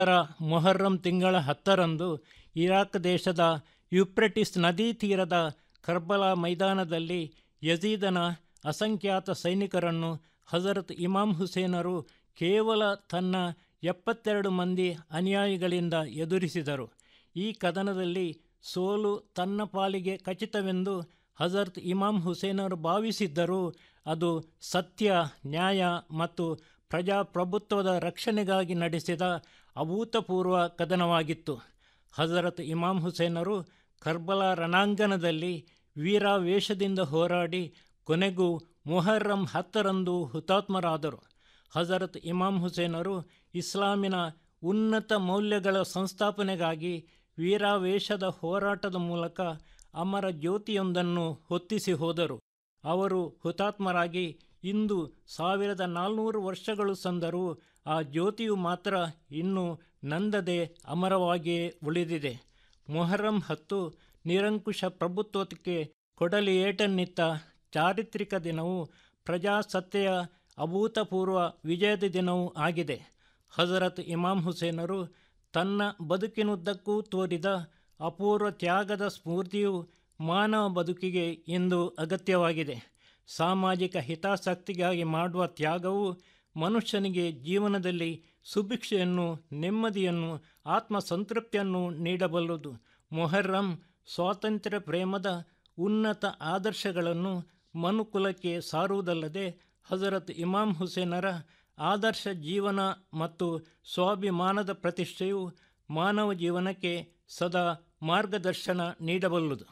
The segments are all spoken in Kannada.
ರ ಮೊಹರ್ರಂ ತಿಂಗಳ ಹತ್ತರಂದು ಇರಾಕ್ ದೇಶದ ಯುಪ್ರೆಟಿಸ್ ನದೀ ತೀರದ ಕರ್ಬಲಾ ಮೈದಾನದಲ್ಲಿ ಯಜೀದನ ಅಸಂಖ್ಯಾತ ಸೈನಿಕರನ್ನು ಹಜರತ್ ಇಮಾಮ್ ಹುಸೇನರು ಕೇವಲ ತನ್ನ ಎಪ್ಪತ್ತೆರಡು ಮಂದಿ ಅನುಯಾಯಿಗಳಿಂದ ಎದುರಿಸಿದರು ಈ ಕದನದಲ್ಲಿ ಸೋಲು ತನ್ನ ಪಾಲಿಗೆ ಖಚಿತವೆಂದು ಹಜರತ್ ಇಮಾಮ್ ಹುಸೇನರು ಭಾವಿಸಿದ್ದರೂ ಅದು ಸತ್ಯ ನ್ಯಾಯ ಮತ್ತು ಪ್ರಜಾಪ್ರಭುತ್ವದ ರಕ್ಷಣೆಗಾಗಿ ನಡೆಸಿದ ಅಭೂತಪೂರ್ವ ಕದನವಾಗಿತ್ತು ಹಜರತ್ ಇಮಾಮ್ ಹುಸೇನರು ಕರ್ಬಲಾ ರಣಾಂಗಣದಲ್ಲಿ ವೀರಾವೇಶದಿಂದ ಹೋರಾಡಿ ಕೊನೆಗೂ ಮೊಹರ್ರಂ ಹತ್ತರಂದು ಹುತಾತ್ಮರಾದರು ಹಜರತ್ ಇಮಾಮ್ ಹುಸೇನರು ಇಸ್ಲಾಮಿನ ಉನ್ನತ ಮೌಲ್ಯಗಳ ಸಂಸ್ಥಾಪನೆಗಾಗಿ ವೀರಾವೇಶದ ಹೋರಾಟದ ಮೂಲಕ ಅಮರ ಜ್ಯೋತಿಯೊಂದನ್ನು ಹೊತ್ತಿಸಿ ಹೋದರು ಅವರು ಹುತಾತ್ಮರಾಗಿ ಇಂದು ಸಾವಿರದ ನಾಲ್ನೂರು ವರ್ಷಗಳು ಸಂದರೂ ಆ ಜ್ಯೋತಿಯು ಮಾತ್ರ ಇನ್ನೂ ನಂದದೆ ಅಮರವಾಗಿಯೇ ಉಳಿದಿದೆ ಮೊಹರಂ ಹತ್ತು ನಿರಂಕುಶ ಪ್ರಭುತ್ವಕ್ಕೆ ಕೊಡಲಿ ಏಟನ್ನಿತ್ತ ಚಾರಿತ್ರಿಕ ದಿನವು ಪ್ರಜಾಸತ್ತೆಯ ಅಭೂತಪೂರ್ವ ವಿಜಯದ ದಿನವೂ ಆಗಿದೆ ಹಜರತ್ ಇಮಾಮ್ ಹುಸೇನರು ತನ್ನ ಬದುಕಿನುದ್ದಕ್ಕೂ ತೋರಿದ ಅಪೂರ್ವ ತ್ಯಾಗದ ಸ್ಫೂರ್ತಿಯು ಮಾನವ ಬದುಕಿಗೆ ಇಂದು ಅಗತ್ಯವಾಗಿದೆ ಸಾಮಾಜಿಕ ಹಿತಾಸಕ್ತಿಗಾಗಿ ಮಾಡುವ ತ್ಯಾಗವು ಮನುಷ್ಯನಿಗೆ ಜೀವನದಲ್ಲಿ ಸುಭಿಕ್ಷೆಯನ್ನು ನೆಮ್ಮದಿಯನ್ನು ಆತ್ಮಸಂತೃಪ್ತಿಯನ್ನು ನೀಡಬಲ್ಲದು ಮೊಹರ್ರಂ ಸ್ವಾತಂತ್ರ್ಯ ಪ್ರೇಮದ ಉನ್ನತ ಆದರ್ಶಗಳನ್ನು ಮನುಕುಲಕ್ಕೆ ಸಾರುವುದಲ್ಲದೆ ಹಜರತ್ ಇಮಾಮ್ ಹುಸೇನರ ಆದರ್ಶ ಜೀವನ ಮತ್ತು ಸ್ವಾಭಿಮಾನದ ಪ್ರತಿಷ್ಠೆಯು ಮಾನವ ಜೀವನಕ್ಕೆ ಸದಾ ಮಾರ್ಗದರ್ಶನ ನೀಡಬಲ್ಲುದು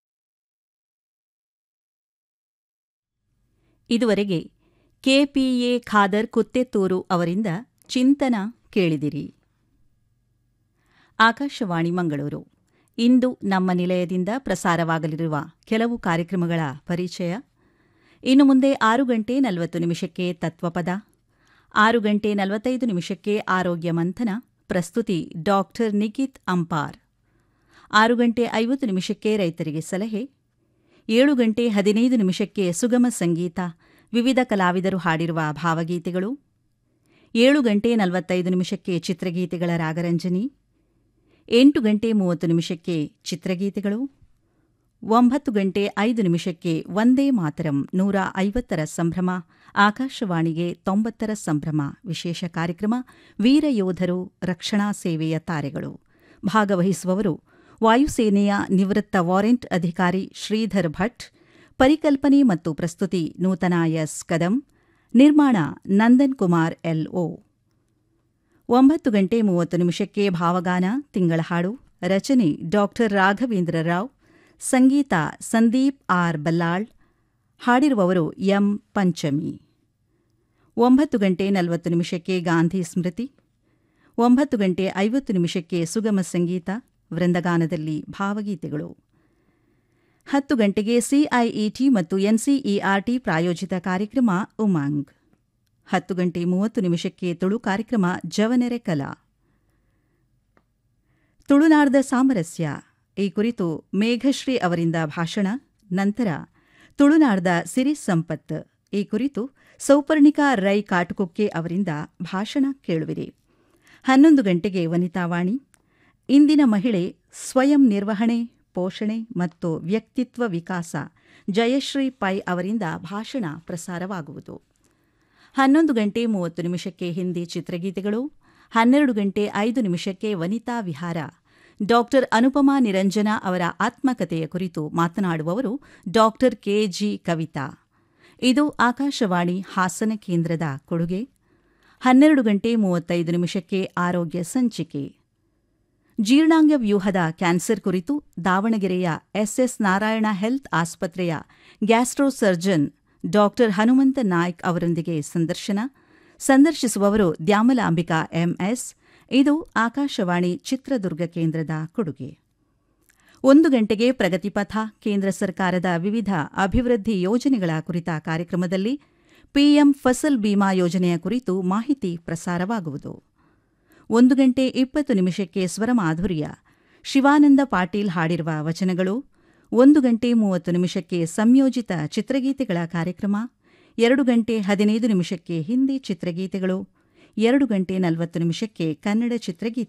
ಇದುವರೆಗೆ ಕೆಪಿಎ ಖಾದರ್ ಕುತ್ತೆತ್ತೂರು ಅವರಿಂದ ಚಿಂತನ ಕೇಳಿದಿರಿ ಆಕಾಶವಾಣಿ ಮಂಗಳೂರು ಇಂದು ನಮ್ಮ ನಿಲಯದಿಂದ ಪ್ರಸಾರವಾಗಲಿರುವ ಕೆಲವು ಕಾರ್ಯಕ್ರಮಗಳ ಪರಿಚಯ ಇನ್ನು ಮುಂದೆ ಆರು ಗಂಟೆ ನಲವತ್ತು ನಿಮಿಷಕ್ಕೆ ತತ್ವಪದ ಆರು ಗಂಟೆ ನಲವತ್ತೈದು ನಿಮಿಷಕ್ಕೆ ಆರೋಗ್ಯ ಮಂಥನ ಪ್ರಸ್ತುತಿ ಡಾಕ್ಟರ್ ನಿಖಿತ್ ಅಂಪಾರ್ ಆರು ಗಂಟೆ ಐವತ್ತು ನಿಮಿಷಕ್ಕೆ ರೈತರಿಗೆ ಸಲಹೆ ಏಳು ಗಂಟೆ ಹದಿನೈದು ನಿಮಿಷಕ್ಕೆ ಸುಗಮ ಸಂಗೀತ ವಿವಿಧ ಕಲಾವಿದರು ಹಾಡಿರುವ ಭಾವಗೀತೆಗಳು ಏಳು ಗಂಟೆ ನಲವತ್ತೈದು ನಿಮಿಷಕ್ಕೆ ಚಿತ್ರಗೀತೆಗಳ ರಾಗರಂಜನಿ ಎಂಟು ಗಂಟೆ ಮೂವತ್ತು ನಿಮಿಷಕ್ಕೆ ಚಿತ್ರಗೀತೆಗಳು ಒಂಬತ್ತು ಗಂಟೆ ಐದು ನಿಮಿಷಕ್ಕೆ ಒಂದೇ ಮಾತರಂ ನೂರ ಐವತ್ತರ ಸಂಭ್ರಮ ಆಕಾಶವಾಣಿಗೆ ತೊಂಬತ್ತರ ಸಂಭ್ರಮ ವಿಶೇಷ ಕಾರ್ಯಕ್ರಮ ವೀರಯೋಧರು ರಕ್ಷಣಾ ಸೇವೆಯ ತಾರೆಗಳು ಭಾಗವಹಿಸುವವರು ವಾಯುಸೇನೆಯ ನಿವೃತ್ತ ವಾರೆಂಟ್ ಅಧಿಕಾರಿ ಶ್ರೀಧರ್ ಭಟ್ ಪರಿಕಲ್ಪನೆ ಮತ್ತು ಪ್ರಸ್ತುತಿ ನೂತನ ಎಸ್ ಕದಂ ನಿರ್ಮಾಣ ನಂದನ್ ಕುಮಾರ್ ಎಲ್ಒ ಒಂಬತ್ತು ಗಂಟೆ ಮೂವತ್ತು ನಿಮಿಷಕ್ಕೆ ಭಾವಗಾನ ತಿಂಗಳ ಹಾಡು ರಚನೆ ಡಾಕ್ಟರ್ ರಾಘವೇಂದ್ರ ರಾವ್ ಸಂಗೀತ ಸಂದೀಪ್ ಆರ್ ಬಲ್ಲಾಳ್ ಹಾಡಿರುವವರು ಎಂ ಪಂಚಮಿ ಒಂಬತ್ತು ಗಂಟೆ ನಲವತ್ತು ನಿಮಿಷಕ್ಕೆ ಗಾಂಧಿ ಸ್ಮೃತಿ ಒಂಬತ್ತು ಗಂಟೆ ಐವತ್ತು ನಿಮಿಷಕ್ಕೆ ಸುಗಮ ಸಂಗೀತ ವೃಂದಗಾನದಲ್ಲಿ ಭಾವಗೀತೆಗಳು ಹತ್ತು ಗಂಟೆಗೆ ಸಿಐಇಟಿ ಮತ್ತು ಎನ್ಸಿಇಆರ್ಟಿ ಪ್ರಾಯೋಜಿತ ಕಾರ್ಯಕ್ರಮ ಉಮಾಂಗ್ ಹತ್ತು ಗಂಟೆ ಮೂವತ್ತು ನಿಮಿಷಕ್ಕೆ ತುಳು ಕಾರ್ಯಕ್ರಮ ಜವನೆರೆ ಕಲಾ ತುಳುನಾಡದ ಸಾಮರಸ್ಯ ಈ ಕುರಿತು ಮೇಘಶ್ರೀ ಅವರಿಂದ ಭಾಷಣ ನಂತರ ತುಳುನಾಡದ ಸಿರಿ ಸಂಪತ್ ಈ ಕುರಿತು ಸೌಪರ್ಣಿಕಾ ರೈ ಕಾಟುಕೊಕ್ಕೆ ಅವರಿಂದ ಭಾಷಣ ಕೇಳುವಿರಿ ಹನ್ನೊಂದು ಗಂಟೆಗೆ ವನಿತಾವಾಣಿ ಇಂದಿನ ಮಹಿಳೆ ಸ್ವಯಂ ನಿರ್ವಹಣೆ ಪೋಷಣೆ ಮತ್ತು ವ್ಯಕ್ತಿತ್ವ ವಿಕಾಸ ಜಯಶ್ರೀ ಪೈ ಅವರಿಂದ ಭಾಷಣ ಪ್ರಸಾರವಾಗುವುದು ಹನ್ನೊಂದು ಗಂಟೆ ಮೂವತ್ತು ನಿಮಿಷಕ್ಕೆ ಹಿಂದಿ ಚಿತ್ರಗೀತೆಗಳು ಹನ್ನೆರಡು ಗಂಟೆ ಐದು ನಿಮಿಷಕ್ಕೆ ವನಿತಾ ವಿಹಾರ ಡಾಕ್ಟರ್ ಅನುಪಮಾ ನಿರಂಜನ ಅವರ ಆತ್ಮಕಥೆಯ ಕುರಿತು ಮಾತನಾಡುವವರು ಡಾಕ್ಟರ್ ಕೆಜಿ ಕವಿತಾ ಇದು ಆಕಾಶವಾಣಿ ಹಾಸನ ಕೇಂದ್ರದ ಕೊಡುಗೆ ಹನ್ನೆರಡು ಗಂಟೆ ಮೂವತ್ತೈದು ನಿಮಿಷಕ್ಕೆ ಆರೋಗ್ಯ ಸಂಚಿಕೆ ಜೀರ್ಣಾಂಗ ವ್ಯೂಹದ ಕ್ಯಾನ್ಸರ್ ಕುರಿತು ದಾವಣಗೆರೆಯ ಎಸ್ಎಸ್ ನಾರಾಯಣ ಹೆಲ್ತ್ ಆಸ್ಪತ್ರೆಯ gastro surgeon doctor Hanumantha Naik ಅವರೊಂದಿಗೆ ಸಂದರ್ಶನ ಸಂದರ್ಶಿಸುವವರು ದ್ಯಾಮಲಾಂಬಿಕಾ ಎಂಎಸ್ ಇದು ಆಕಾಶವಾಣಿ ಚಿತ್ರದುರ್ಗ ಕೇಂದ್ರದ ಕೊಡುಗೆ ಒಂದು ಗಂಟೆಗೆ ಪ್ರಗತಿಪಥ ಕೇಂದ್ರ ಸರ್ಕಾರದ ವಿವಿಧ ಅಭಿವೃದ್ಧಿ ಯೋಜನೆಗಳ ಕುರಿತ ಕಾರ್ಯಕ್ರಮದಲ್ಲಿ ಪಿಎಂ ಫಸಲ್ ಬಿಮಾ ಯೋಜನೆಯ ಕುರಿತು ಮಾಹಿತಿ ಪ್ರಸಾರವಾಗುವುದು ಒಂದು ಗಂಟೆ ಇಪ್ಪತ್ತು ನಿಮಿಷಕ್ಕೆ ಸ್ವರಮಾಧುರ್ಯ ಶಿವಾನಂದ ಪಾಟೀಲ್ ಹಾಡಿರುವ ವಚನಗಳು ಒಂದು ಗಂಟೆ ಮೂವತ್ತು ನಿಮಿಷಕ್ಕೆ ಸಂಯೋಜಿತ ಚಿತ್ರಗೀತೆಗಳ ಕಾರ್ಯಕ್ರಮ ಎರಡು ಗಂಟೆ ಹದಿನೈದು ನಿಮಿಷಕ್ಕೆ ಹಿಂದಿ ಚಿತ್ರಗೀತೆಗಳು ಎರಡು ಗಂಟೆ ನಲವತ್ತು ನಿಮಿಷಕ್ಕೆ ಕನ್ನಡ ಚಿತ್ರಗೀತೆ